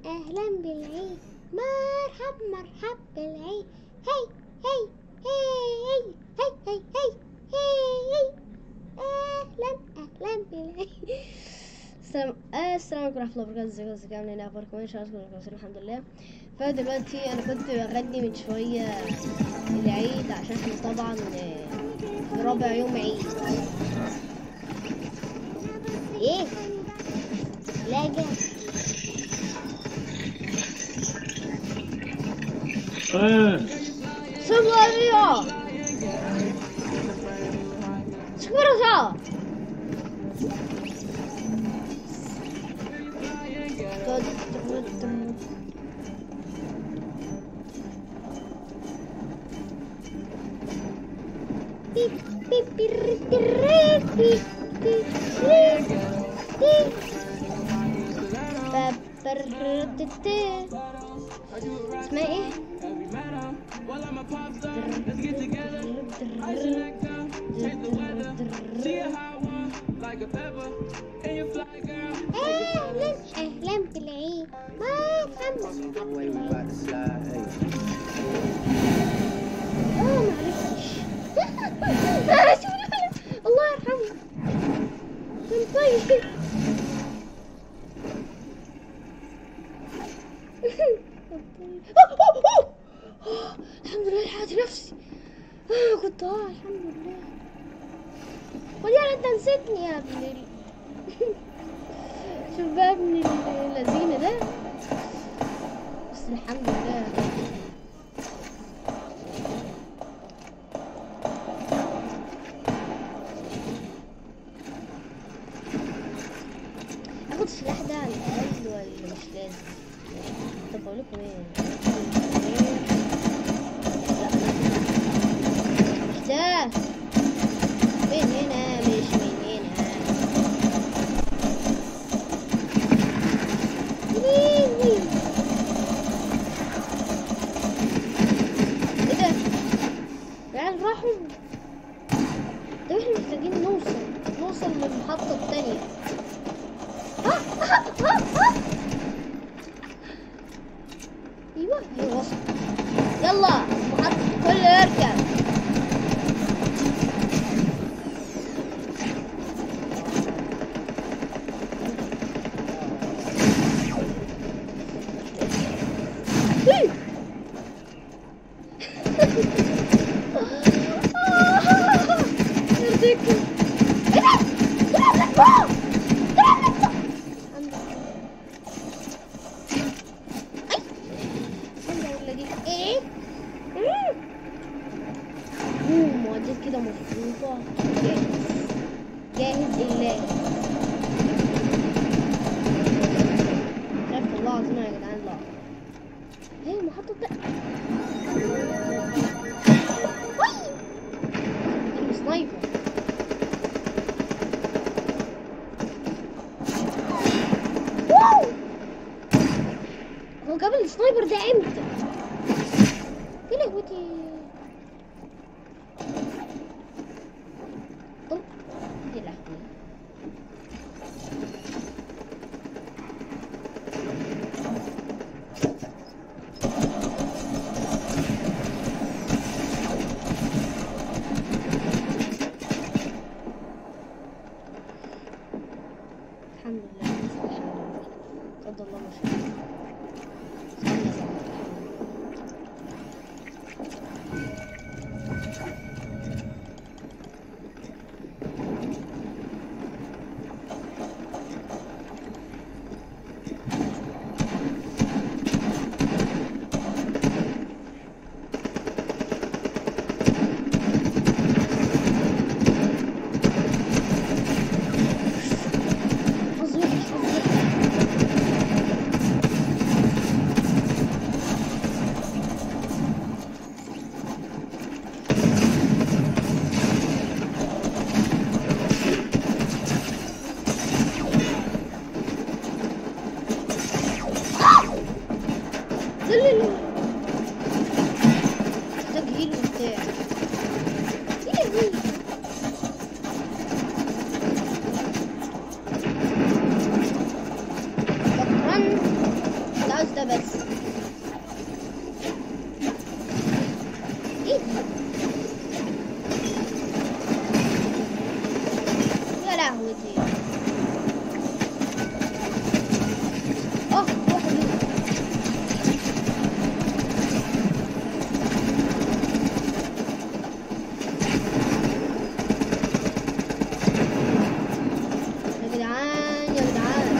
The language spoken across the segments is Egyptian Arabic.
اهلا بالعيد مرحب مرحب بالعيد هي هي هي هي هي هي هي اهلا اهلا بالعيد السلام آه، السلام عليكم ورحمة الله وبركاته ازيكم ازيكم عاملين ايه اخباركم ايه ان شاء الله تكونوا كويسين الحمد لله فدلوقتي انا كنت بغني من شوية العيد عشان احنا طبعا آه، في رابع يوم عيد ايه لا جا ايه سماريا سماريا بيب بيب بير بير بيب بيب بير بيب بابرتتي. اسمها ايه؟ اهلا اهلا بالعيد مرحبا way we about to slide. Hey. اه معلش الله يرحمه كان طيب الحمد لله لحقت نفسي آه، كنت اه الحمد لله ودي انت نسيتني يا ابن ال... شوف بقى ابن الذين ده بس الحمد لله اخد السلاح ده على الاقل ولا مش لازم طب اقول لكم ايه لا ده من هنا مش من هنا ويوي. ايه ده العيال راحوا ده احنا محتاجين نوصل نوصل للمحطة التانية ايوه ايوه وصل يلا محطة كل يركب Woo! يرضيكم ايه ده؟ طلع لك فوق! طلع لك فوق! الحمد لله. اي استنى ولا دي ايه؟ مم. مم، معدات كده مظبوطة جاهز جاهز لله خايف والله العظيم يا جدعان لا هي المحطة ده وي! سنايبر واو هو جاب السنايبر ده امتى؟ يا لهوتي طب يا لهوي الحمد لله الحمد لله قدر الله ما شاء الله حظ وحش حظ وحش ذل محتاج هيل وبتاع ايه ده؟ شكرا لا واحدة بس ايه ده؟ يا لهوتي اه واحد منهم. يا جدعان يا جدعان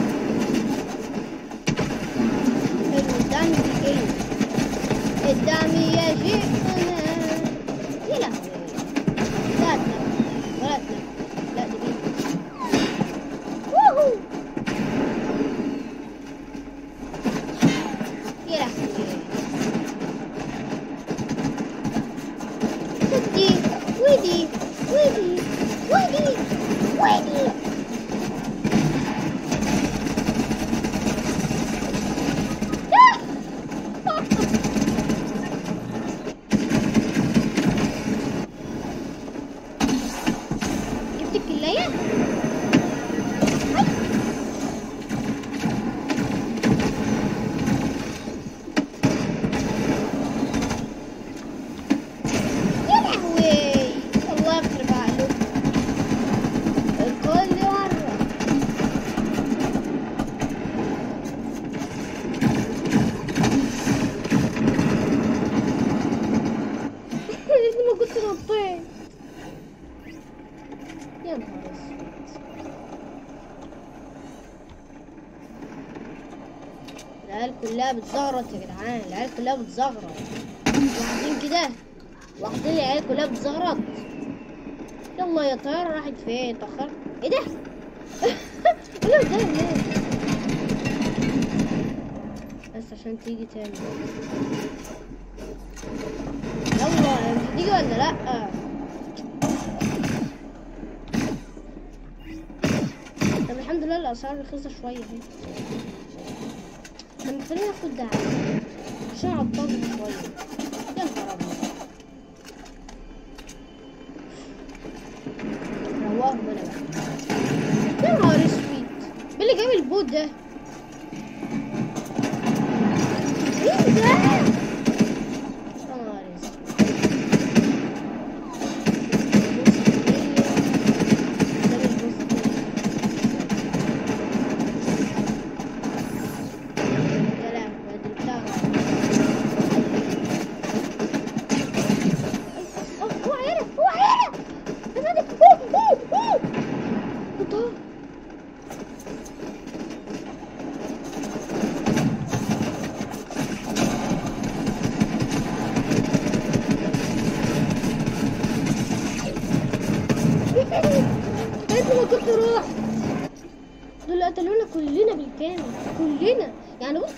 حلو الدعم حلو الدعم يجيئنا يا لهوي لا لا ولا لا لا دي بيت ووهو يا لهوي ودي ودي ودي ودي ودي جبت الكلاية؟ يا لهوي الله يخرب عقله الكل مرة لازم ما كنت نطيت يا نهار اسود العيال كلها بتزغرط يا جدعان العيال كلها بتزغرط واخدين كده واخدين العيال كلها بتزغرط يلا يا طيارة راحت فين اتأخرت ايه ده؟ لا ده ليه؟ بس عشان تيجي تاني يلا مش هتيجي ولا لأ؟ طب الحمد لله الأسعار رخيصة شوية اهي طب خلينا ناخد ده عشان عطلت شوية يا نهار أبيض رواه انا بقى يا نهار اسود مين اللي جايب البوت ده؟ مين ده؟ يا نهار اسود ده مش بوست. يا لهوي دي بتاعها أوه، هو عرف هو عرف يا مالك أوه، أوه، أوه. انتهى. انت ما كنت رحت دول قتلونا كلنا بالكامل كلنا يعني بص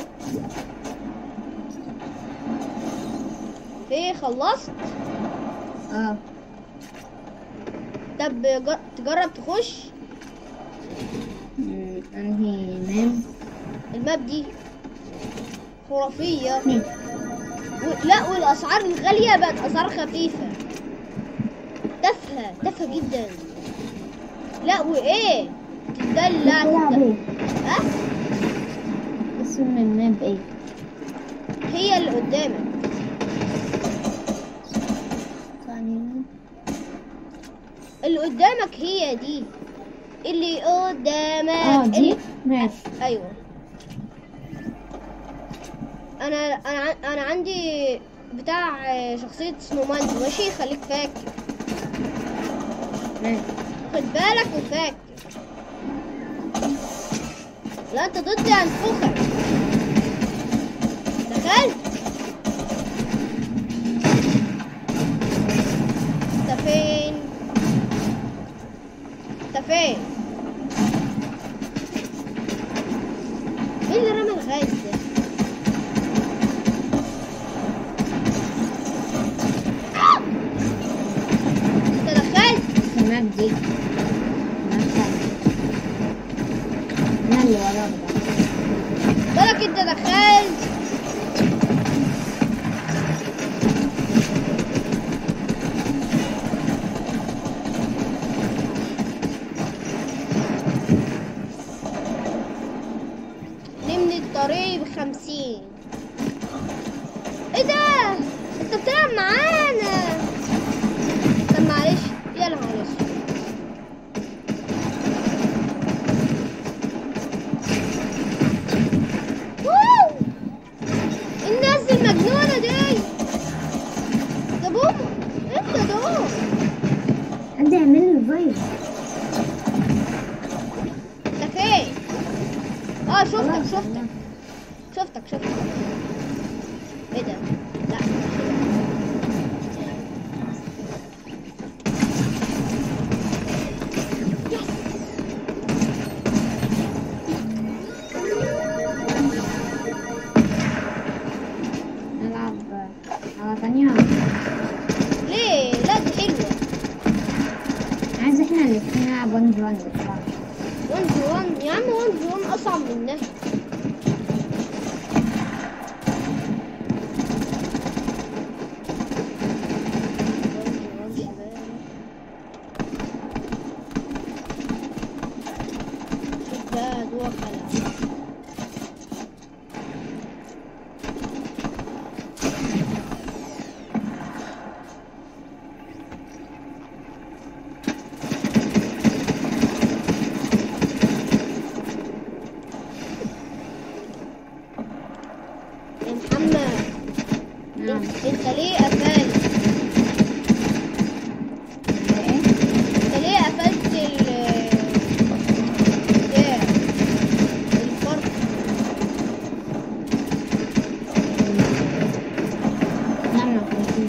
ايه خلصت اه طب جر- تجرب تخش أمم، انهي نام الماب دي خرافية مين و... لا والأسعار الغالية بقت أسعار خفيفة تافهة تافهة جدا لا وإيه تدلع بتلعب تدلع. ايه ها اسم الماب ايه هي اللي قدامك ثانية اللي قدامك هي دي اللي قدامك اه دي اللي... ماشي ايوه انا انا عن- انا عندي بتاع شخصية سنومان ماشي خليك فاكر ماشي خد بالك وفاكر لا انت ضدي هنفخك دخلت انت فين انت فين مين اللي رمى الغاز ده آه! انت دخلت الماب دي ماب ثانية انا اللي وراك بقى بالك انت دخلت نم ابني الطريق بخمسين ايه ده انت بتلعب معانا طب معلش يا نهار اسود واو! الناس المجنونة دي ده بوم انت دول حد يعمل لي ريفايف انت فين؟ اه شفتك خلاص، شفتك شفتك شفتك ايه ده؟ لا نلعب على ثانية ليه؟ لا دي حلوة عايز احنا الاتنين نلعب ون في ون بصراحة 1 في 1 يا عم 1 في 1 اصعب من ده شوف ده جوه خلع يا محمد نعم انت انت ليه قفلت ايه انت ليه قفلت ال بتاع الفرق نعم كويسين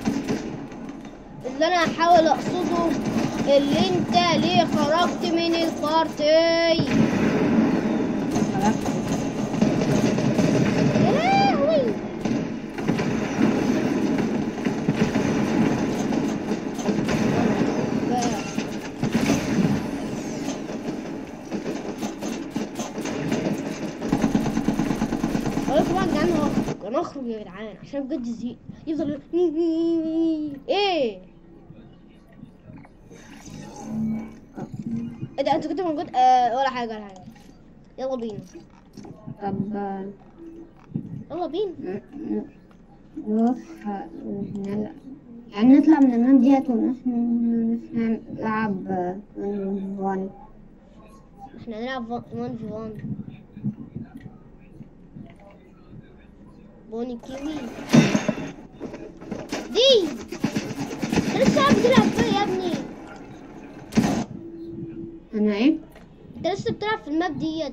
اللي انا هحاول اقصده اللي انت ليه خرجت من البارتي خلاص يا لهوي بقى. والله طبعا يا جدعان هو انا اخرج يا جدعان عشان بجد زهقت يفضل ايه ايه ده انت كنت موجود آه ولا حاجه ولا حاجه يلا بينا طب آه، يلا بينا ن- ن- نروح آه، نلعب يعني نطلع من الماب ديت ونروح ن- نلعب آه، ون في ون احنا هنلعب 1 في 1 بوني كيوي دي انت لسه قاعد بتلعب فيها يا ابني انا ايه انت لسه بتلعب في الماب ديت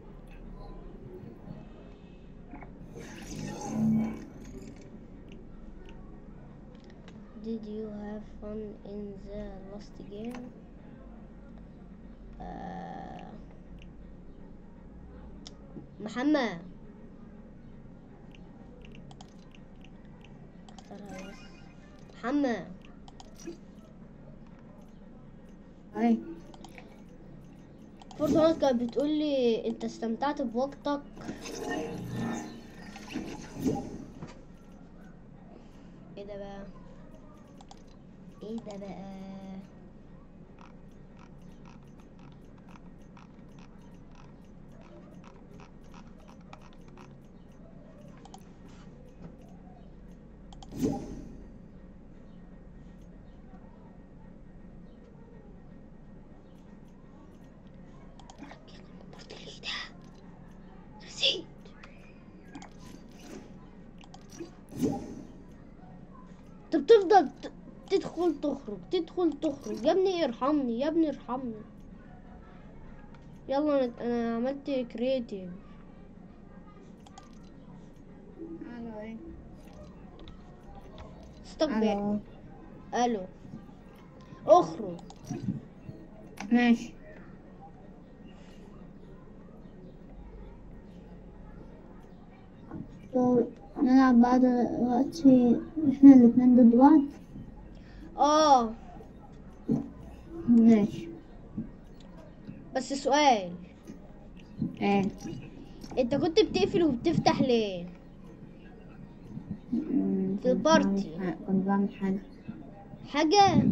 Did you have fun in the last game? آه... محمد اختارها بس محمد ايه برضه كانت بتقول لي انت استمتعت بوقتك ايه ده بقى ايه ده بقى ليه ده نسيت انت بتفضل ت- تدخل تخرج تدخل تخرج يا ابني ارحمني يا ابني ارحمني يلا انا انا عملت كرياتيف الو ايه استقبل الو الو اخرج ماشي طب نلعب بعد دلوقتي احنا الاتنين ضد بعض اه ماشي بس سؤال ايه انت كنت بتقفل وبتفتح ليه م- في كنت بعمل البارتي. ح- كنت بعمل حاجة حاجة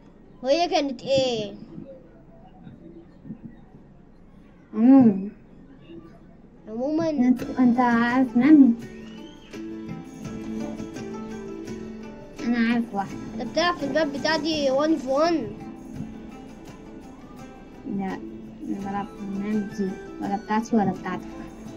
وهي كانت ايه عموما عموما انت انت عارف نمل انا عارف واحد انت بتلعب في الباب بتاع دي 1 في 1 لا انا بلعب في النمل دي ولا بتاعتي ولا بتاعتك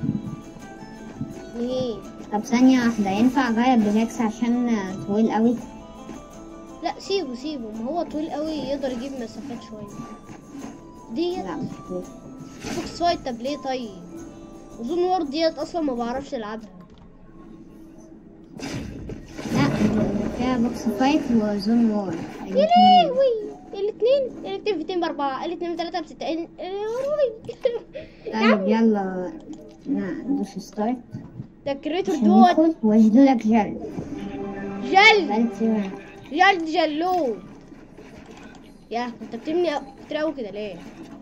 ليه طب ثانية واحدة ينفع اغير بلاكس عشان طويل قوي لا سيبه سيبه ما هو طويل قوي يقدر يجيب مسافات شويه ديت لا مش طويل فوكس فايت طب ليه طيب وزون وورد ديت اصلا ما بعرفش العبها لا فيها بوكس فايت وزون وور يا لهوي الاثنين الاثنين في اتنين باربعة الاثنين في ثلاثة بستة ال- يا عم طيب يلا ندوس ستارت ده الكريتور عشان دوت ندخل واجدولك جل جل بقالي كتير جل جلو يا انت بتبني كتير قوي كده ليه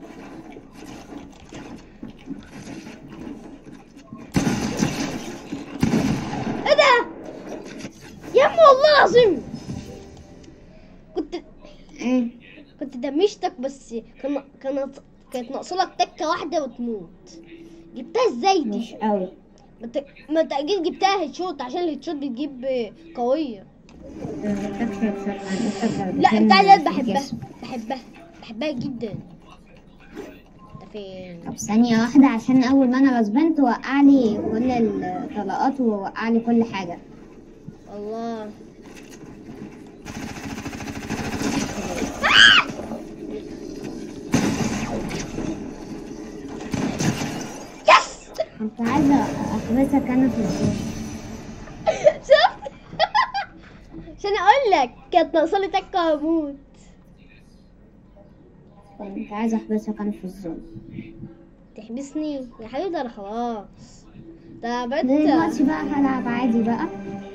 ايه ده يا ام والله العظيم كنت ايه كنت دمشتك بس كان كانت كانت ناقصلك تكه واحده وتموت جبتها ازاي دي مش قوي ما انت ما انت اكيد جبتها هيد شوت عشان الهيد شوت بتجيب قويه لا بتاع ديت بحبها بحبها بحبها جدا انت فين طب ثانية واحدة عشان أول ما أنا غصبنت وقع لي كل الطلقات ووقع لي كل حاجة الله يس كنت عايزة أحبسك أنا في الزون شفت عشان اقول لك كانت ناقصالي تكه واموت كنت عايزة أحبسك أنا في الزون تحبسني يا حبيبي ده انا خلاص ده بقيت دلوقتي بقى هلعب عادي بقى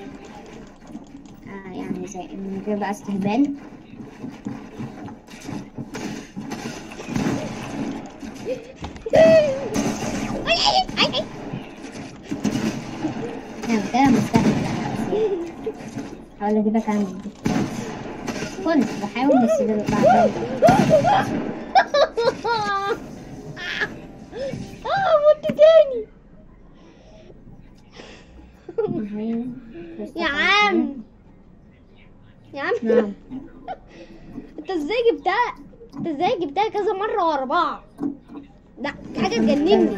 آه يعني زي من غير بقى استهبال أنا كده مستهبل حاول أجيبك عندي كنت بحاول بس بعد اه مت تاني يا عم يا عم نعم انت ازاي جبتها انت ازاي جبتها كذا مره ورا بعض لا دي حاجه تجنني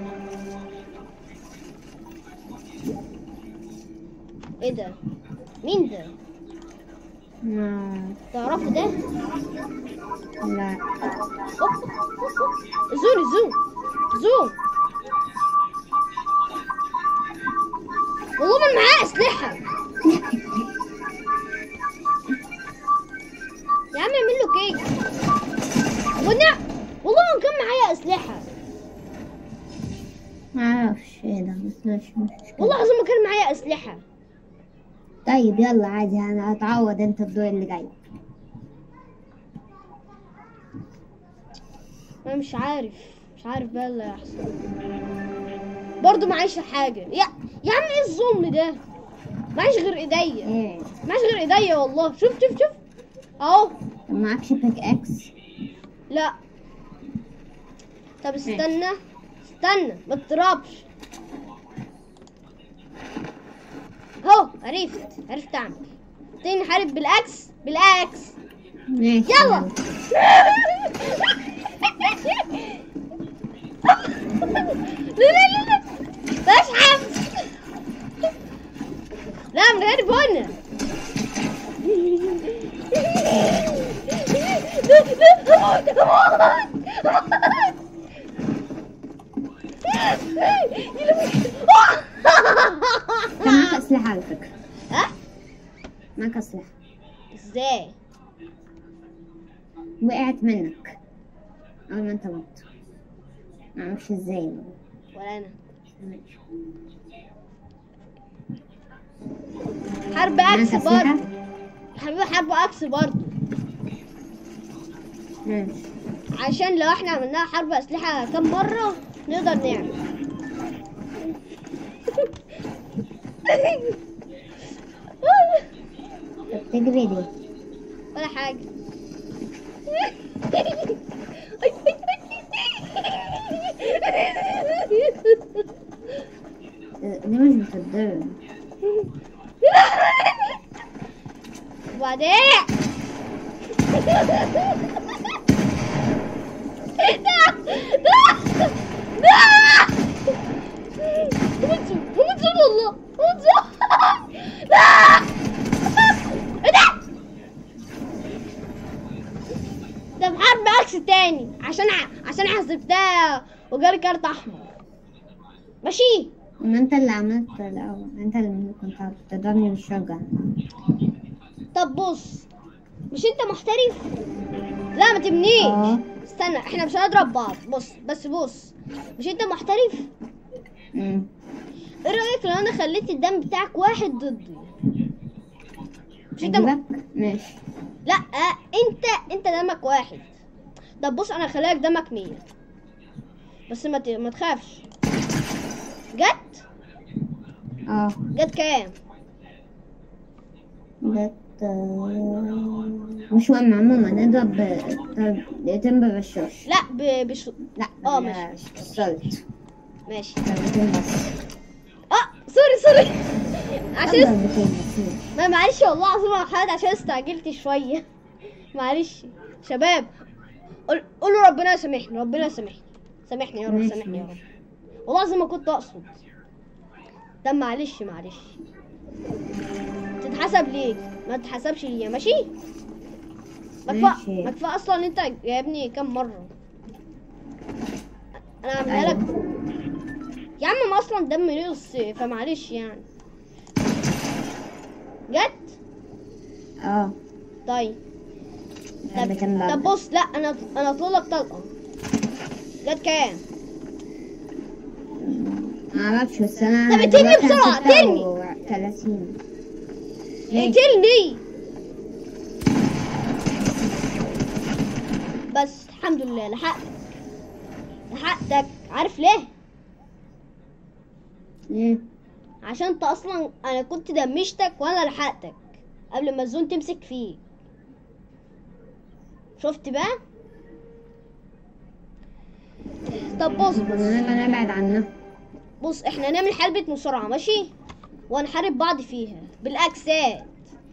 ايه ده مين ده نعم تعرفه ده لا أوب. زوري زوم زوم والله ما معاه اسلحه يا عم اعمل له كيك ونع والله ما كان معايا اسلحه معرفش ايه ده بس مش مش والله العظيم ما كان معايا اسلحه طيب يلا عادي انا هتعوض انت الدور اللي جاي انا مش عارف مش عارف بقى اللي هيحصل برضه معيش حاجه يا يا عم ايه الظلم ده معيش غير ايديا ايه معيش غير ايديا والله شوف شوف شوف اهو طب معكش بيك اكس لا طب استنى استنى ما تضربش اهو عرفت عرفت اعمل تاني نحارب بالاكس بالاكس ماشي يلا لا لا لا لا بلاش حبس لا من غير بنا كان معاك اسلحه على فكره ها معاك اسلحه ازاي وقعت منك اول ما انت مت معرفش ازاي ولا انا حرب معاك اكس اسلحه برضه حبيبي حرب اكس برضه ماشي عشان لو احنا عملناها حرب اسلحه كم مره نقدر نعمل طب تجري ليه ولا حاجه بتضرب وبعدين والله لا ايه ده ده بحرب عكس تاني عشان ع- عشان حسبتها وجالي كارت احمر ماشي ما انت اللي عملت الاول انت اللي كنت بتضربني بالشجر طب بص مش انت محترف لا ما تبنيش اه استنى احنا مش هنضرب بعض بص بس بص مش انت محترف أمم. ايه رايك لو انا خليت الدم بتاعك واحد ضدي مش انت م... اجيبك ماشي لا انت انت دمك واحد طب بص انا هخليك دمك مية بس ما ت... ما تخافش جت اه جت كام جت آه، مش مهم عموما نضرب ب- دقيقتين بالرشاش لا ب... بش... لا اه، لا، وصلت ماشي ضربتين بس اه سوري سوري عشان ضربتين بس ما معلش والله العظيم يا محمد عشان استعجلت شوية معلش شباب قول- قولوا ربنا يسامحني ربنا يسامحني سامحني يا رب ماشي، سامحني يا رب ماشي. والله العظيم ما كنت اقصد ده معلش معلش تتحسب ليك ما تتحسبش ليا ماشي ما كفا ماشي. ما كفا اصلا انت جايبني كام مرة انا عاملها لك أيوة. يا عم ما اصلا دم نقص فمعلش يعني جت اه طيب طب, ضربتين طب بقى بص لا انا انا اطلق لك طلقه جت كام معرفش بس انا طب اترمي بسرعة، اترمي. 30 ليه؟ اقتلني بس الحمد لله لحقتك لحقتك عارف ليه ليه؟ عشان انت اصلا انا كنت دمشتك وانا لحقتك قبل ما الزون تمسك فيك شفت بقى طب بص بص انا نبعد عنها بص احنا نعمل حلبة مصارعة ماشي وهنحارب بعض فيها بالاجساد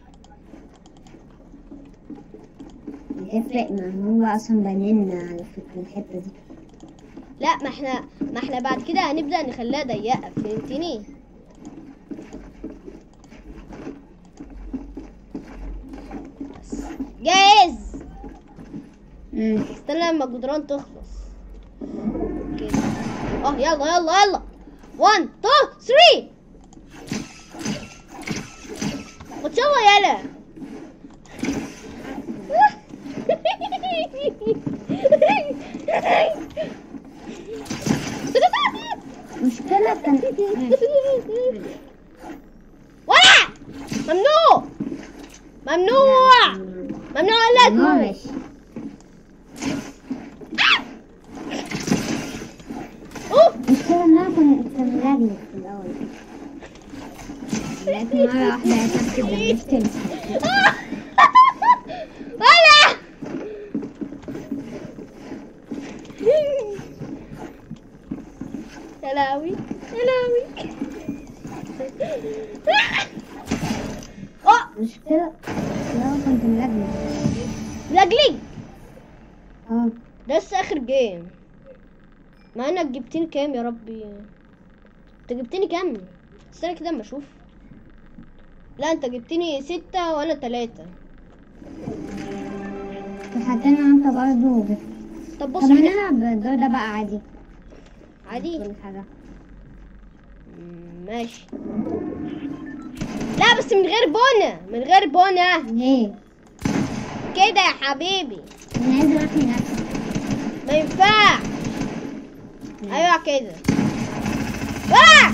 بتفرق ما هو اصلا بنينا على فكرة الحتة دي لا ما احنا ما احنا بعد كده هنبدأ نخليها ضيقة فهمتني بس. جاهز مم. استنى لما الجدران تخلص كده اه يلا يلا يلا 1 2 3 ما تشوى يلا مشكلة كان ولا ممنوع ممنوع ممنوع الا تموت ماشي اوه المشكلة ان انا كنت ملاجئ في الاول لقيت مرة واحدة عرفت دمشت المسكين ولا يا لهوي يا لهوي اه المشكلة ان انا كنت ملاجئ لاجلي اه ده لسه اخر جيم مع انك جبتني كام يا ربي انت جبتني كام استنى كده اما اشوف لا انت جبتني ستة وانا تلاتة وحطينا انت برضه بس طب بص طب ما احنا نلعب الدور ده بقى عادي عادي كل حاجة مم، ماشي لا بس من غير بونة من غير بونة ليه؟ كده يا حبيبي انا لازم احمي نفسي ما ينفعش ايوه كده ولا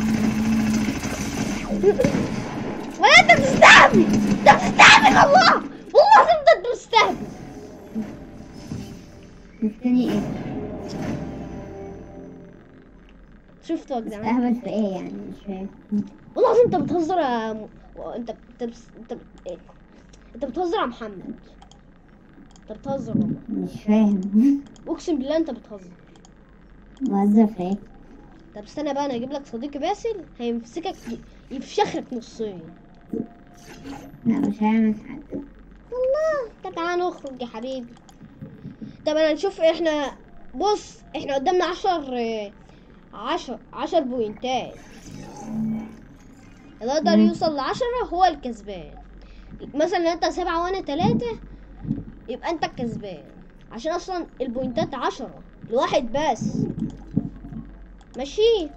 ولا انت بتستهبل انت بتستهبل والله والله العظيم ده انت بتستهبل مستني ايه؟ شفتوا يا جدعان استهبل في ايه يعني مش فاهم والله العظيم انت بتهزر يا م... انت انت بس... انت إيه؟ انت بتهزر يا محمد انت بتهزر والله مش فاهم اقسم بالله انت بتهزر موظف ايه؟ طب استنى بقى انا اجيب لك صديقي باسل هيمسكك ي- يفشخك نصين لا مش هيعمل حاجة والله طب تعالى نخرج يا حبيبي طب انا نشوف احنا بص احنا قدامنا عشر آه، عشر عشر بوينتات اللي يقدر مم. يوصل لعشرة هو الكسبان مثلا لو انت سبعة وانا تلاتة يبقى انت الكسبان عشان اصلا البوينتات عشرة لواحد بس ماشي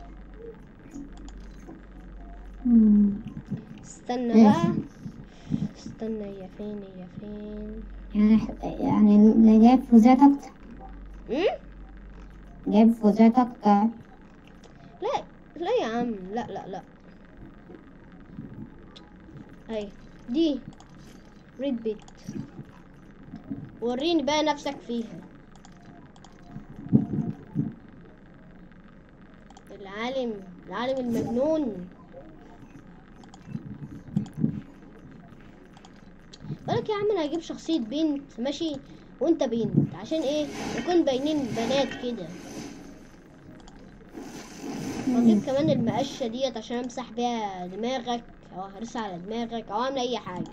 مم. استنى ماشي. بقى استنى هي فين هي فين يعني يعني اللي جايب فوزات أكتر مم؟ جايب فوزات أكتر لا لا يا عم لا لا لا هاي دي ريد بيت وريني بقى نفسك فيها العالم العالم المجنون بالك يا عم انا هجيب شخصية بنت ماشي وانت بنت عشان ايه يكون باينين بنات كده واجيب كمان المقشة ديت عشان امسح بيها دماغك او اهرسها على دماغك او اعمل اي حاجة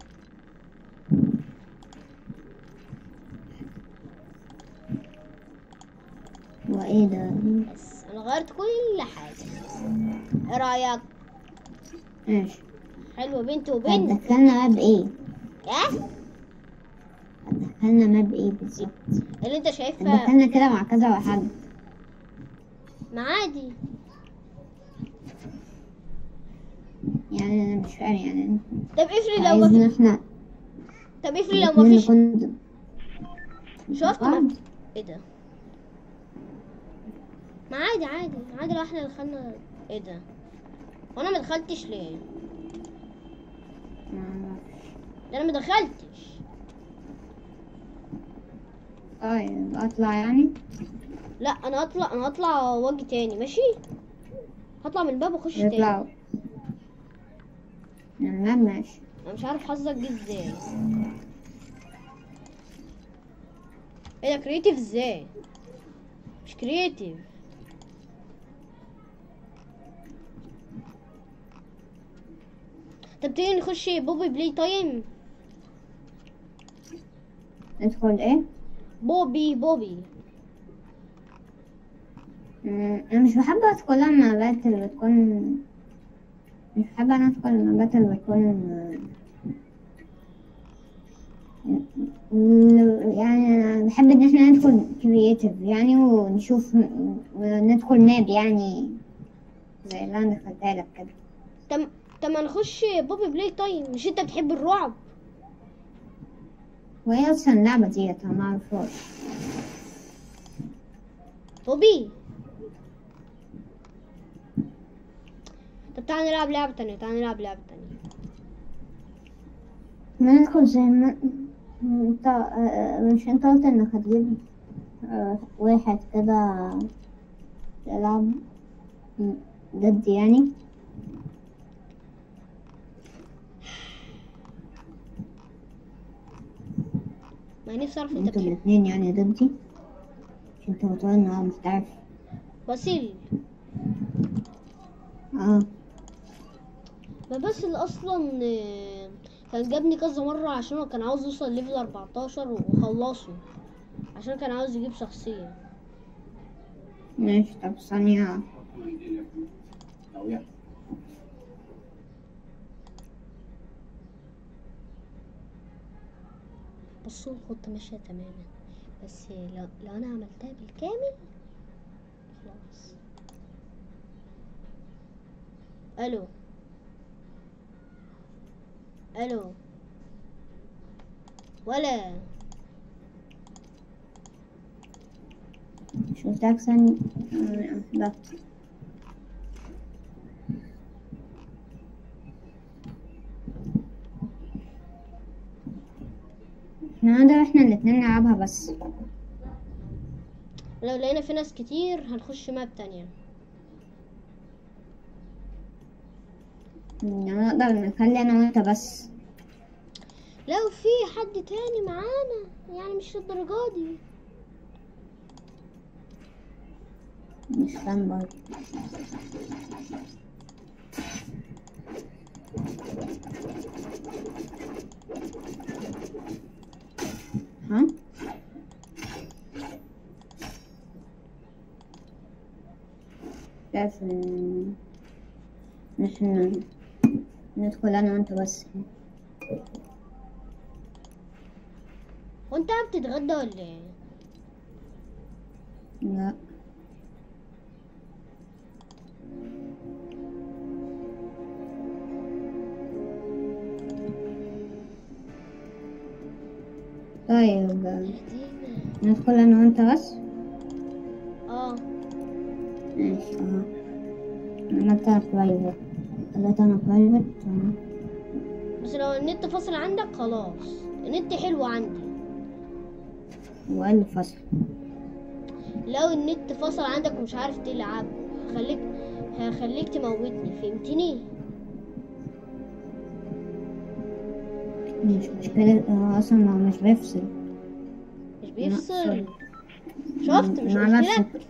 وإيه ده بس انا غيرت كل حاجة ايه رأيك ماشي حلوة بنت طب وبنت دخلنا ماب إيه اه دخلنا ماب إيه بالظبط اللي انت شايفها دخلنا كده مع كذا واحد ما عادي يعني أنا مش فاهم يعني طب افرض لو ما عايزنا في احنا طب افرض لو ما الاتنين فيش نكون شفت بعض. ما... ايه ده ما عادي عادي عادي لو احنا دخلنا ايه ده وانا ما دخلتش ليه ما- ده انا ما دخلتش طيب أطلع يعني لا انا هطلع انا هطلع واجي تاني ماشي هطلع من الباب واخش تاني يطلعوا الماب ماشي انا مش عارف حظك جه ازاي ايه ده كريتيف ازاي مش كريتيف طب تيجي نخش بوبي بلاي تايم ندخل ايه بوبي بوبي مم، انا مش بحب ادخل المابات اللي بتكون مش بحب انا ادخل المابات اللي بتكون م- يعني انا بحب ان احنا ندخل كرييتيف يعني ونشوف ندخل ماب يعني زي اللي انا دخلتها لك كده طب طب ما نخش بوبي بلاي تايم مش انت بتحب الرعب وهي اصلا اللعبة ديت انا معرفهاش بوبي طب تعال نلعب لعبة تانية تعال نلعب لعبة تانية ما ندخل زي ما انت اه، مش انت قلت انك هتجيب اه، واحد كده يلعب ضد يعني ما نفسي اعرف انت انتوا بتحب الاتنين يعني ضدي مش انت بتقول ان هو محترف باسيل اه ما بس اللي اصلا آه، كان جابني كذا مرة عشان هو كان عاوز يوصل ليفل 14 وخلصه عشان كان عاوز يجيب شخصية ماشي طب ثانية بصوا الخطة ماشية تماما بس لو, لو انا عملتها بالكامل خلاص الو الو ولا شفتك ثانية اه، احبطت احنا نقدر احنا الاتنين نلعبها بس لو لقينا في ناس كتير هنخش ماب تانية يعني نقدر نخلي انا وانت بس لو في حد تاني معانا يعني مش للدرجة دي مش فاهم برضه ها شايف إن- مش ن- ندخل انا وانت بس هو انت قاعد بتتغدى ولا ايه؟ لا طيب ندخل انا وانت بس اه ماشي اه عملتها برايفت خليت انا برايفت بس لو النت فصل عندك خلاص النت حلو عندي وقال فصل لو النت فصل عندك ومش عارف تلعب خليك هخليك تموتني فهمتني مش مشكلة هو اصلا ما هو مش بيفصل مش بيفصل سوري. شفت مش مع قلت نفسك لك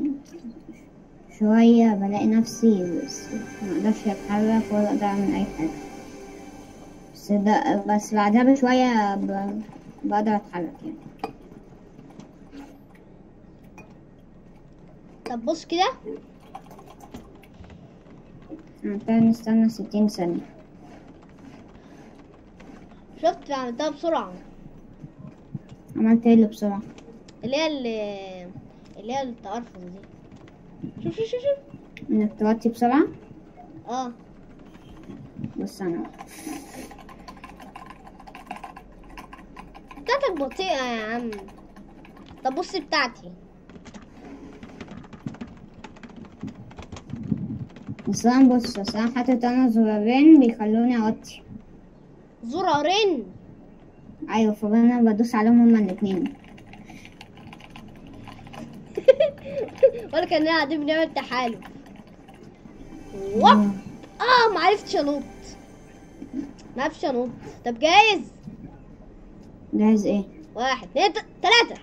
شوية بلاقي نفسي بس ما اقدرش اتحرك ولا اقدر اعمل اي حاجة بس ده بس بعدها بشوية ب... بقدر اتحرك يعني طب بص كده محتاج نستنى ستين ثانية شفت عملتها بسرعة عملت ايه اللي بسرعة اللي هي اللي اللي هي التقرفص دي شوف شوف شوف شوف انك توطي بسرعة اه بص انا بتاعتك بطيئة يا عم طب بص بتاعتي بس انا بص بس انا حاطط انا زرارين بيخلوني اوطي زرارين ايوه فانا بدوس عليهم هما الاتنين ولا كأننا قاعدين بنعمل تحالف وب اه معرفتش انط معرفتش انط طب جاهز جاهز ايه واحد اتنين ت- تلاتة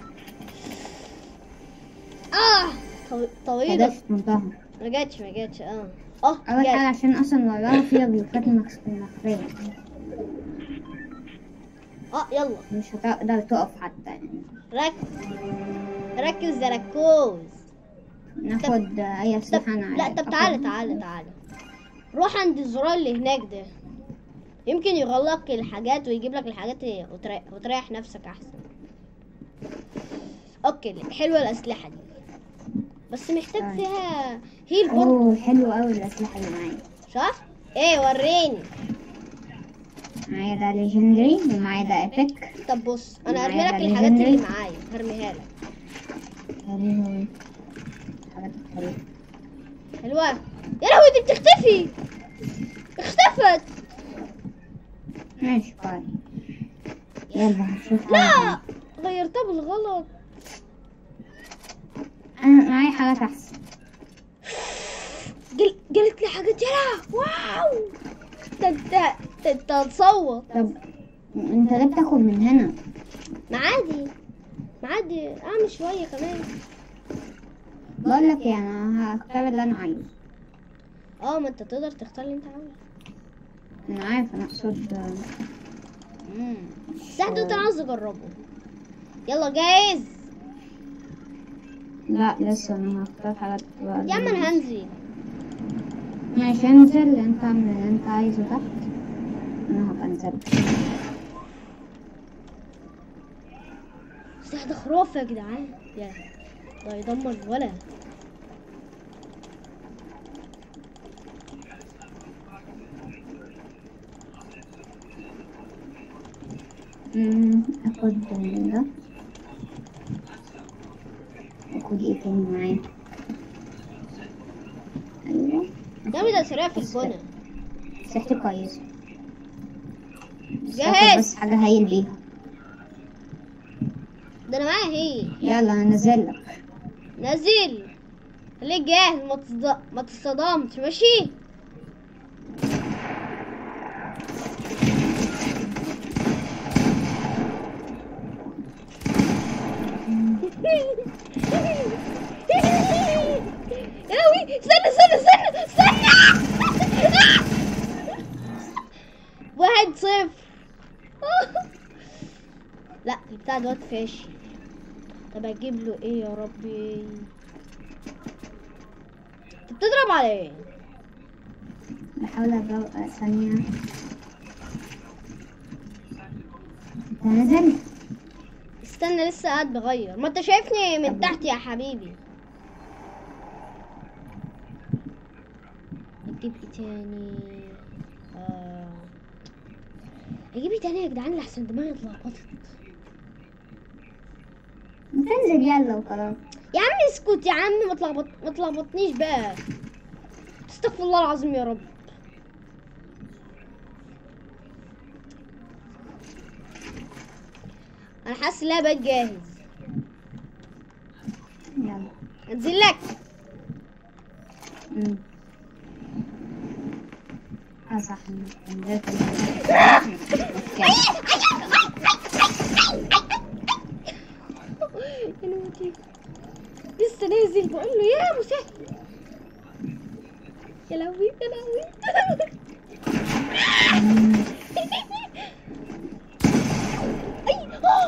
اه طو- طويلة قدرت تنطها ما جاتش ما جاتش اه اه اول حاجة جات عشان اصلا وراها فيها بلوكات مخ- مخفية اه يلا مش هتقدر تقف حتى يعني ركز ركز يا ركوز ناخد اي طب اسلحة انا لا طب تعالى تعالى تعالى روح عند الزرار اللي هناك ده يمكن يغلق الحاجات ويجيب لك الحاجات وتريح, وتريح نفسك احسن اوكي حلوه الاسلحه دي بس محتاج طيب. فيها هيل برضه اوه حلو اوي الاسلحة اللي معايا صح ايه وريني معايا ده ليجندري ومعايا ده ايبك طب بص انا معايا هرمي لك ده الحاجات اللي legendary. معايا هرميها لك حلو حاجات حلوة حلوه يا لهوي دي بتختفي اختفت ماشي كويس يلا هنشوف لا غيرتها بالغلط انا معايا حاجات احسن قل... قالت لي حاجات يلا واو ده انت ده انت هتصوت طب انت ليه بتاخد من هنا ما عادي ما عادي اعمل شويه كمان بقول لك يعني انا هختار اللي انا عايزه اه ما انت تقدر تختار اللي انت عاوزه انا عارف انا اقصد امم ده ده انا عاوز اجربه يلا جاهز لا لسه انا هختار حاجات بقى يا عم انا هنزل ماشي انزل انت اعمل اللي انت عايزه تحت انا هبقى انزل بس ده خرافه يا جدعان يا ده يدمر الولد أمم، اخد ده اخد ايه تاني معايا ايوه ده ده سريع في البنى صحتي كويسة بس جاهز. آخد بس حاجة هايل بيها ده انا معايا هي يلا هنزل لك نزل خليك جاهز ما تصد... ما تصدمش ماشي استنى استنى استنى استنى واحد صفر لا بتاع دوت فاشل طب اجيب له ايه يا ربي انت بتضرب على ايه بحاول أجاوب ثانية انت نازل استنى لسه قاعد بغير ما انت شايفني من تحت يا حبيبي اجيب ايه تاني آه. اجيب ايه تاني يا جدعان لحسن دماغي اتلخبطت تنزل يلا وخلاص يا عم اسكت يا عم ما تلخبط ما تلخبطنيش بقى استغفر الله العظيم يا رب انا حاسس ان انا بقيت جاهز يلا انزل لك أمم. اه صح نزلت يا نوتي لسه نازل بقول له يا مسهل يا لهوي يا لهوي أي، آه.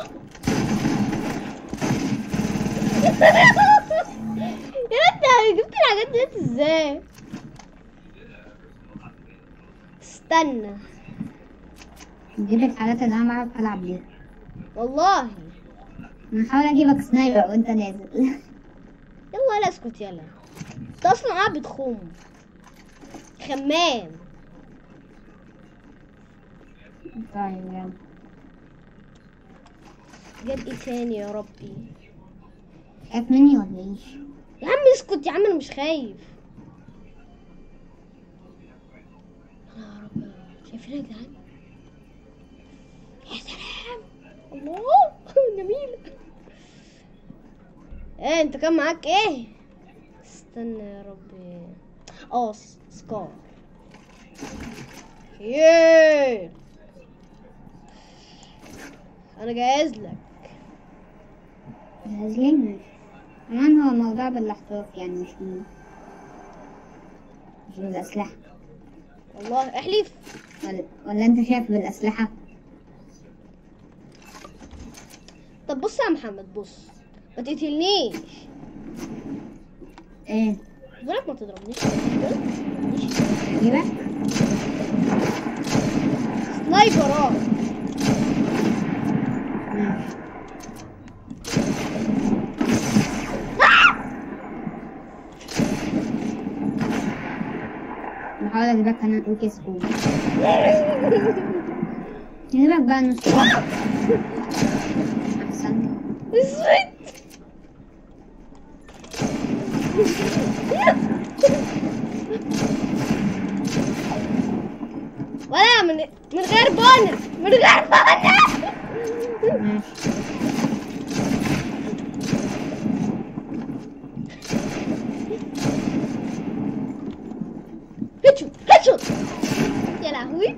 يا انت جبت الحاجات ديت ازاي استنى نجيب الحاجات اللي انا بعرف العب بيها والله انا هحاول اجيبك سنايبر وانت نازل يلا لا اسكت يلا انت اصلا قاعد بتخوم خمام طيب يلا جاب ايه تاني يا ربي خايف مني ولا ايه؟ يا عم اسكت يا عم انا مش خايف يا نهار أبيض. شايفين يا جدعان يا سلام الله جميلة ايه انت كان معاك ايه استنى يا ربي اه س- سكار ياه انا جاهز لك نازلين كمان هو موضوع بالاحتراف يعني مش من مش بالأسلحة والله احلف ولا, ولا انت شايف بالأسلحة؟ طب بص يا محمد بص ما تقتلنيش ايه بقولك ما تضربنيش ما تضربنيش. اجيبك؟ سنايبر اه ماشي بحاول اجيبك انا اوكي سكول اجيبك بقى نص احسن اسود ولا من من غير بونس من غير بونس ماشي هتشو هتشو يا لهوي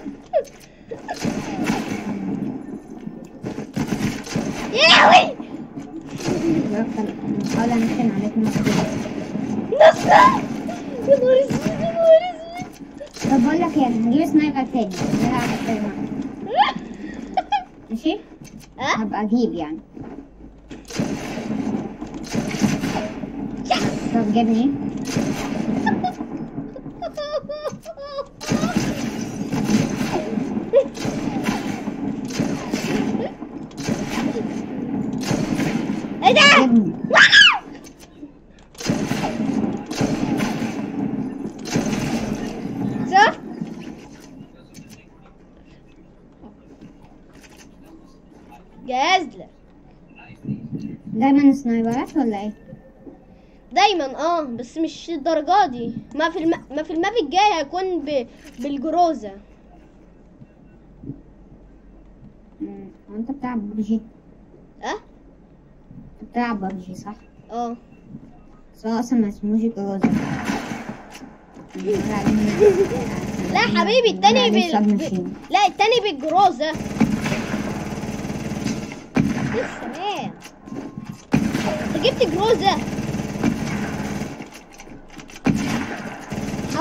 يا لهوي اجيبك بحاول انشن عليك نص نص يا نهار اسود يا نهار اسود طب بقول لك ايه انا هجيب سنايبر تاني نلعب التاني معاك. ماشي؟ ها هبقى اجيب يعني طب جابني ايه ده جابني شوف جاهز لك دايما سنايبرات ولا ايه؟ دايما اه بس مش الدرجة دي ما في الم... ما في الماب الجاي هيكون ب... بالجروزة مم. هو انت بتلعب ببجي اه انت بتلعب ببجي صح؟ اه بس هو اصلا ما اسموش جروزة لا حبيبي التاني بال... بال ب... لا التاني بالجروزة يا سلام انت جبت جروزة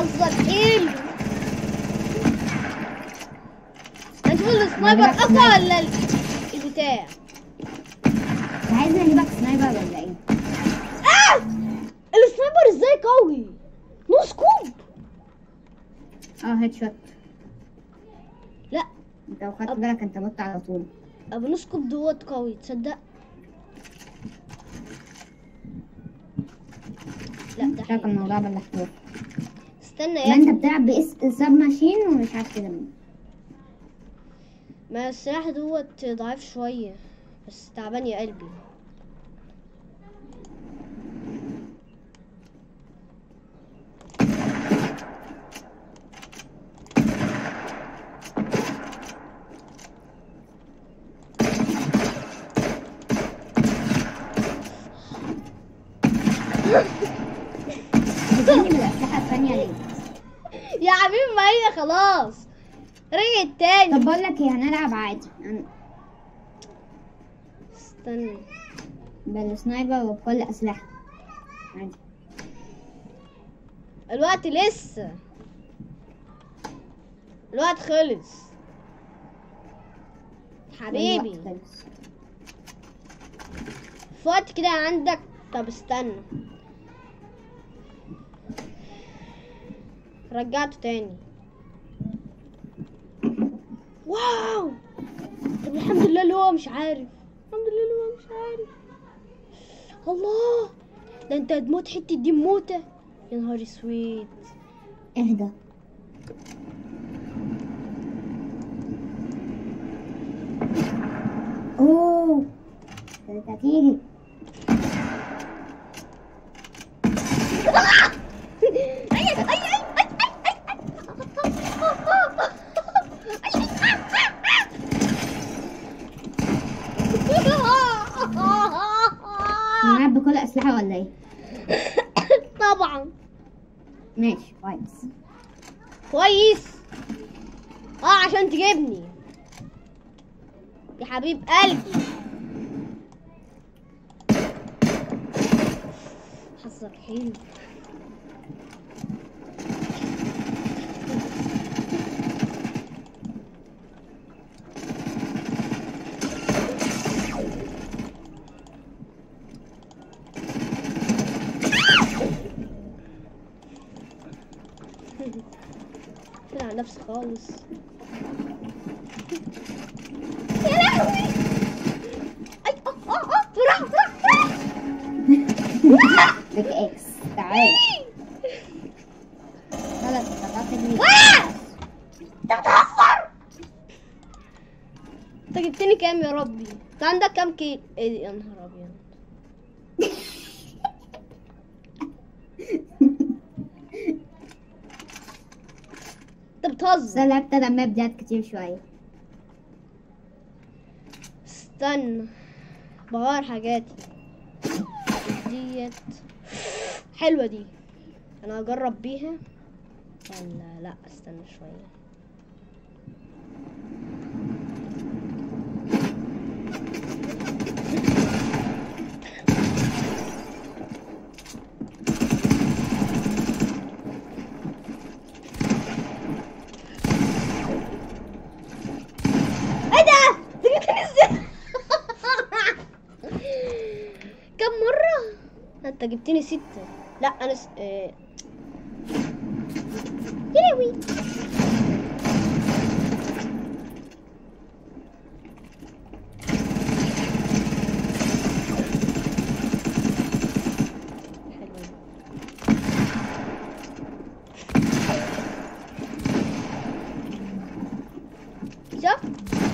حظك حلو هنشوف السنايبر بلعب اقوى سنايبر. ولا ال- البتاع انت عايز اجيبك سنايبر ولا ايه؟ آه! السنايبر ازاي قوي نو سكوب اه هيد شوت لا انت لو خدت أب- بالك انت مت على طول ابو نو سكوب دوت قوي تصدق لا ده شايف حلو. الموضوع بالاحتراف استنى ما يا انت ابني بتلعب باس سب ماشين ومش عارف كده ما السلاح دوت ضعيف شوية بس تعبان يا قلبي بتجيني بالاسلحه الثانيه ليه؟ يا حبيبي ما هي خلاص رجعت تاني طب بقول لك ايه هنلعب عادي يعني استنى بالسنايبر وبكل اسلحه عادي الوقت لسه الوقت خلص حبيبي والوقت خلص. في وقت كده عندك طب استنى رجعته تاني واو طب الحمد لله اللي هو مش عارف الحمد لله اللي هو مش عارف الله ده انت هتموت حتة دي موتة يا نهار اسود اهدى اوه كانت هتيجي أي أي أي هنلعب بكل اسلحه ولا ايه؟ طبعا ماشي كويس كويس اه عشان تجيبني يا حبيب قلبي حظك حلو قفل على نفسي خالص يا لهوي اي اه اه اه بسرعه بسرعه بسرعه بيك اكس تعالى خلاص قطعت لي آه! انت بتهزر انت جبتني كام يا ربي انت عندك كام كيلو ايه يا نهار ابيض انت بس بتهزر انا لعبت انا ماب ديت كتير شويه استنى بغير حاجاتي ديت حلوة دي انا هجرب بيها ولا لا استنى شوية ايه ده؟ ده جبتني ازاي؟ كم مرة؟ انت جبتني ستة لا انا س... آه... يا لهوي حلوة دي. شوف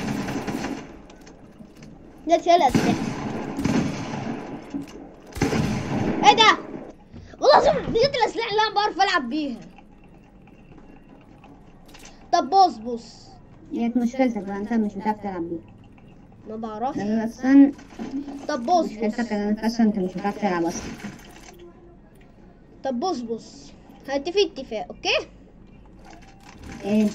ده شال أسلحة ايه ده؟ والله العظيم دي جت الأسلحة اللي أنا بعرف ألعب بيها طب بص بص هي مشكلتك بقى انت مش بتعرف تلعب بيها ما بعرفش لان اصلا طب بص بص مشكلتك ان اصلا انت مش بتعرف تلعب اصلا طب بص بص هنتفق اتفاق اوكي ايه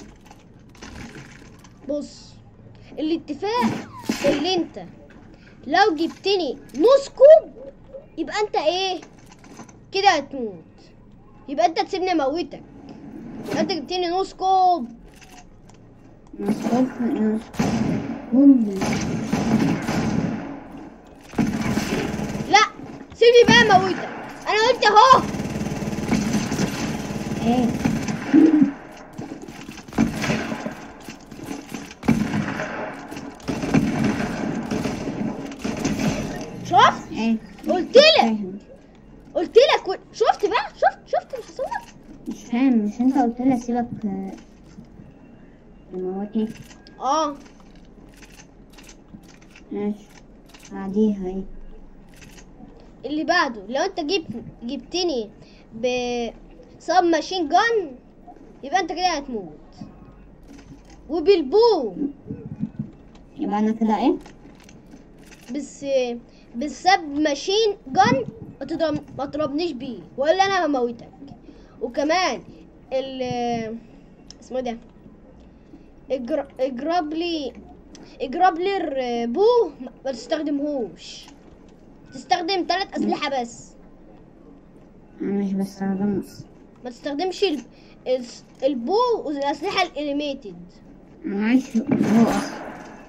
بص الاتفاق اللي انت لو جبتني نص كوب يبقى انت ايه كده هتموت يبقى انت تسيبني اموتك انت جبتني نو سكوب مسكوب مسكوب لا سيبني بقى موتك انا قلت اهو ايه شفت ايه قلت لك فاهم قلت لك و- شفت بقى شفت شفت اللي حصل لك مش فاهم مش انت قلت لي اسيبك آه، تموتني اه ماشي بعديها ايه اللي بعده لو انت جبت جبتني ب سب ماشين جان يبقى انت كده هتموت وبالبو يبقى انا كده ايه بس بالسب ماشين جان ما تضرب ما تضربنيش بيه ولا انا هموتك وكمان ال اسمه ده اجر... اجرب لي اجرب لي البو ما تستخدمهوش تستخدم ثلاث اسلحه بس انا مش بستخدمه ما تستخدمش ال... الس- البو والاسلحه الاليميتد انا عايش هو اصلا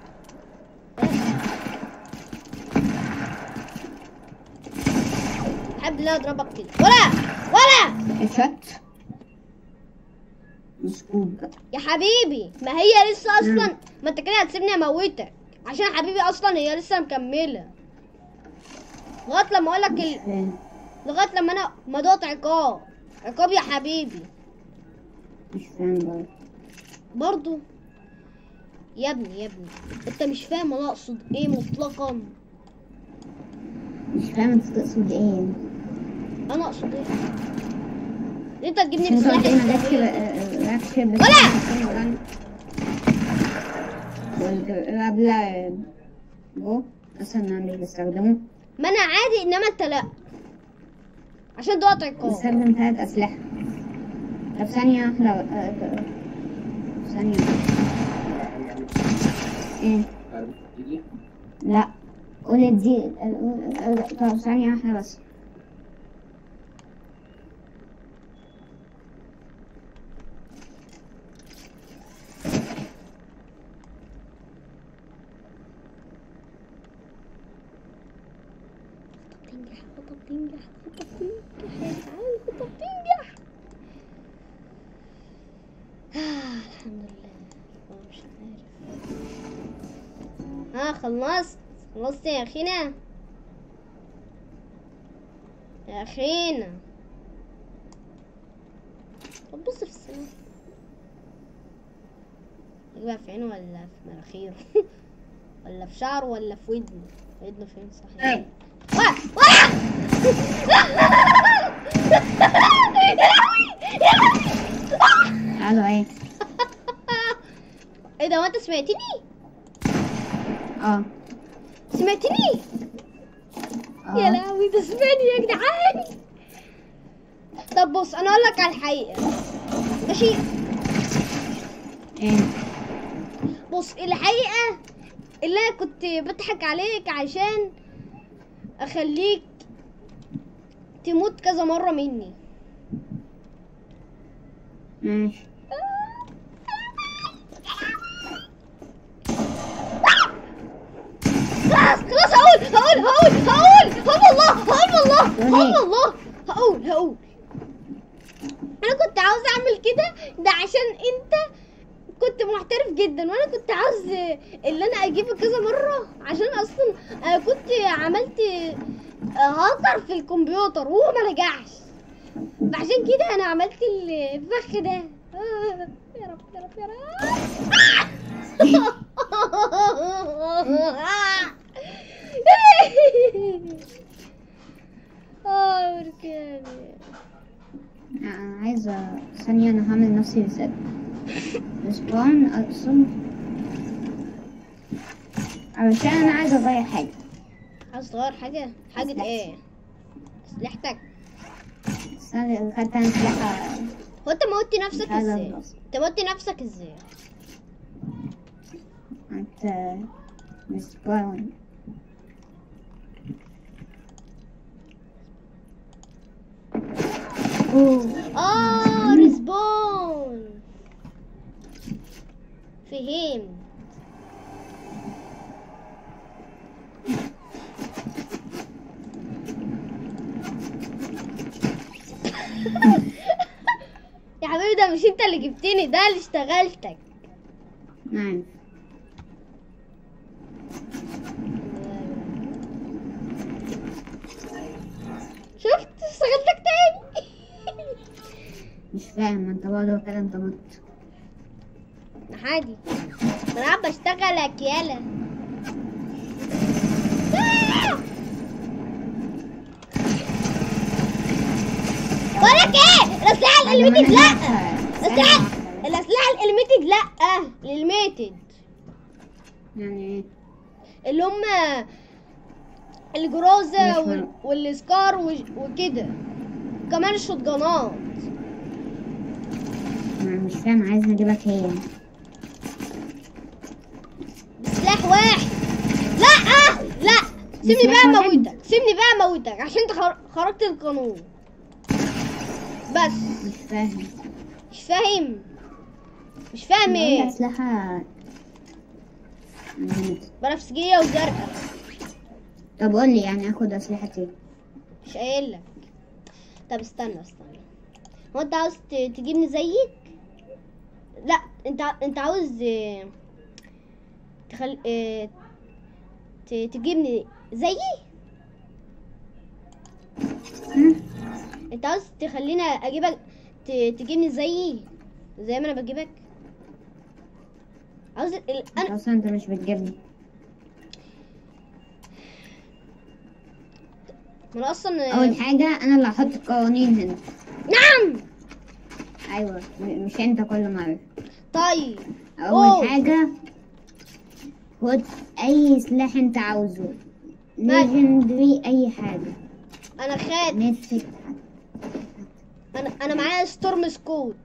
حب لا اضربك كده ولا ولا اتشت مسكوب بقى يا حبيبي ما هي لسه اصلا مم. ما انت كده هتسيبني اموتك عشان حبيبي اصلا هي لسه مكمله لغايه لما اقول لك ال... فاهم. لغايه لما انا ما دوت عقاب عقاب يا حبيبي مش فاهم برضه برضو يا ابني يا ابني انت مش فاهم انا اقصد ايه مطلقا مش فاهم انت تقصد ايه انا اقصد ايه انت تجيبني انت بسلاح قلت لي ما جاتش التهوية. جاتش ولا! والقبل جو اصلا انا مش بستخدمه ما انا عادي انما انت لا عشان دوت عقاب بستخدم ثلاث اسلحه طب ثانيه واحده آه، آه، ثانيه ايه لا قولي دي طب ثانيه واحده بس بتنجح خطة بتنجح خطة بتنجح يا جدعان خطة بتنجح آه الحمد لله والله مش عارف ها خلصت خلصت يا اخينا يا اخينا طب بص في السماء اجيبها في عينه ولا في مناخيره ولا في شعره ولا في ودنه ودنه فين صحيح واه واه يا لهوي يا لهوي قالوا ايه ايه ده وانت سمعتني اه سمعتني يا اه لهوي ده سمعني يا جدعان طب بص انا اقول لك على الحقيقه ماشي ايه بص الحقيقه اللي انا كنت بضحك عليك عشان اخليك تموت كذا مره مني ماشي خلاص خلاص هقول هقول هقول هقول هقول والله هقول والله هقول ليه؟ والله هقول هقول انا كنت عاوز اعمل كده ده عشان انت كنت محترف جدا وانا كنت عاوز اللي انا اجيبه كذا مره عشان اصلا انا كنت عملت هاكر في الكمبيوتر وهو ما نجحش فعشان كده انا عملت الفخ ده آه، يا رب يا رب يا رب اه مركاني انا عايزه ثانيه انا هعمل نفسي ريسيت سبون اقسم علشان انا عايزه اغير حاجه عاوز تغير حاجة؟ حاجة أسلحة. ايه؟ اسلحتك بس انا خدت انا سلاحه هو انت موتي نفسك هذا ازاي؟ البسيط. انت موتي نفسك ازاي؟ انت مسبون اوه اه ريسبون فهمت يا حبيبي ده مش انت اللي جبتني ده اللي اشتغلتك نعم شفت اشتغلتك تاني مش فاهم ما انت برضه كده انت مت عادي ما انا قاعد بشتغلك يالا آه! بقولك ايه الاسلحه الالميتد لا الاسلحه الاسلحه الالميتد لا الالميتد يعني ايه اللي هم الجروزة مش وال... مهم. والسكار وج- وكده كمان الشotجانات انا مش فاهم عايز اجيبك هي سلاح واحد لا لا سيبني سلاح بقى واحد؟ اموتك سيبني بقى اموتك عشان انت خر- خرجت القانون بس مش فاهم مش فاهم مش فاهم بقول ايه اسلحة unlimited. بنفسجية وزرقاء طب قول لي يعني اخد اسلحة ايه مش قايل لك طب استنى استنى هو انت عاوز ت- تجيبني زيك لا انت ع- انت عاوز اه، تخل اه، ت- تجيبني زيي مم. انت عاوز تخليني اجيبك ت- تجيبني زيي زي ما انا بجيبك عاوز ال... انت انا اصلا انت مش بتجيبني ما انا اصلا اول حاجة انا اللي هحط القوانين هنا نعم ايوه م- مش انت كل مرة طيب اول أوه. حاجة خد اي سلاح انت عاوزه ماشي. ليجندري اي حاجة انا خد نفسك انا انا معايا ستورم سكوت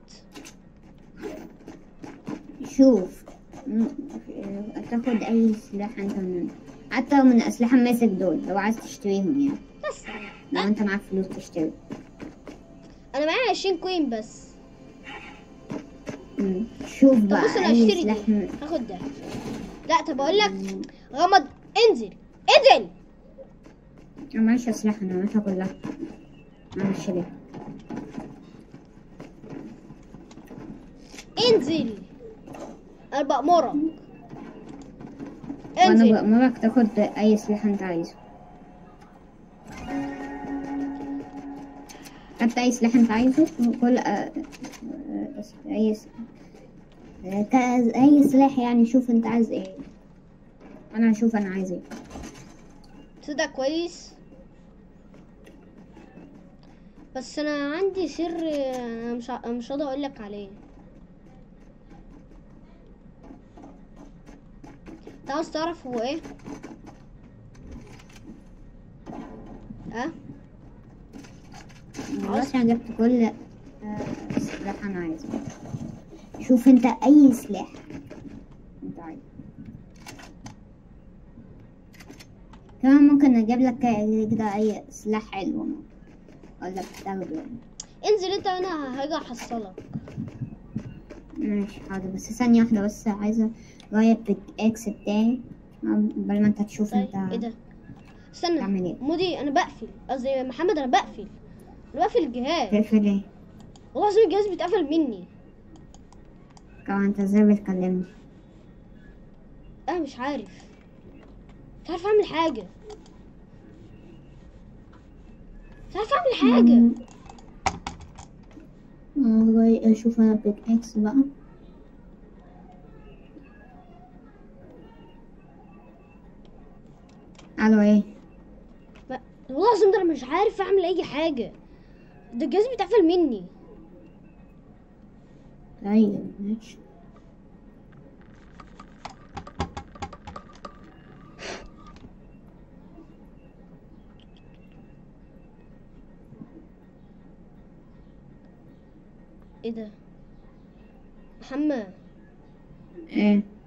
شوف م- تاخد اي سلاح انت من حتى لو من اسلحة ماسك دول لو عايز تشتريهم يعني بس لو انت معاك فلوس تشتري انا معايا 20 كوين بس مم. شوف طب بقى بص انا اي هشتري سلاح دي م- هاخد ده لا طب اقول لك غمض انزل انزل انا معيش اسلحة انا معيشها كلها انا مش شاريها انزل انا بأمرك وانا انزل بأمرك تاخد اي سلاح انت عايزه حتى اي سلاح انت عايزه كل آه، آه، اي س- آه، ك- اي سلاح يعني شوف انت عايز ايه انا هشوف انا عايز ايه تصدق كويس بس انا عندي سر انا مش ع- مش هقدر اقول لك عليه انت عاوز تعرف هو ايه ها دلوقتي انا جبت كل آه، سلاح انا عايزه شوف انت اي سلاح انت عايزه كمان ممكن اجيب لك كده اي سلاح حلو اقول لك تاخده يعني. انزل انت انا هاجي احصلك ماشي حاضر بس ثانية واحدة بس عايزة اغير بيك اكس بتاعي قبل ما انت تشوف طيب انت ايه ده استنى تعمل ايه مودي انا بقفل قصدي محمد انا بقفل انا بقفل الجهاز تقفل ايه والله العظيم الجهاز بيتقفل مني كمان انت ازاي بتكلمني انا مش عارف مش عارف اعمل حاجه مش عارف اعمل حاجه مم. والله اشوف انا بيك اكس بقى الو ايه ما- والله العظيم ده انا مش عارف اعمل اي حاجه ده الجهاز بيتقفل مني طيب ماشي ايه ده محمد ايه